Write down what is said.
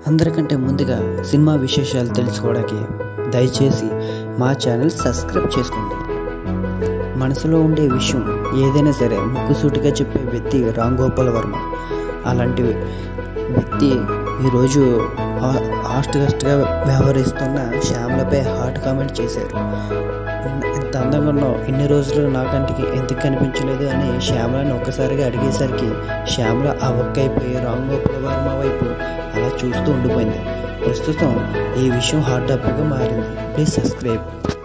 అందరికంటే ముందుగా సినిమా విశేషాలు తెలుసుకోవడానికి దయచేసి మా ఛానల్ సబ్స్క్రైబ్ చేసుకోండి మనసులో ఉండే విషయం ఏదైనా సరే ముక్కుసూటిగా చెప్పే వ్యక్తి రామ్ గోపాల్ వర్మ అలాంటి వ్యక్తి ఈరోజు హాస్ట్గస్ట్గా వ్యవహరిస్తున్న శ్యామలపై హాట్ కామెంట్ చేశారు ఎంత అందంగా ఉన్నావు ఇన్ని రోజులు నా కంటికి ఎందుకు కనిపించలేదు అని శ్యామలని ఒక్కసారిగా అడిగేసరికి శ్యామల ఆ ఒక్కైపోయి రామ్ గోపాల్ వర్మ వైపు అలా చూస్తూ ఉండిపోయింది ప్రస్తుతం ఈ విషయం హాట్ టాపిక్గా మారింది ప్లీజ్ సబ్స్క్రైబ్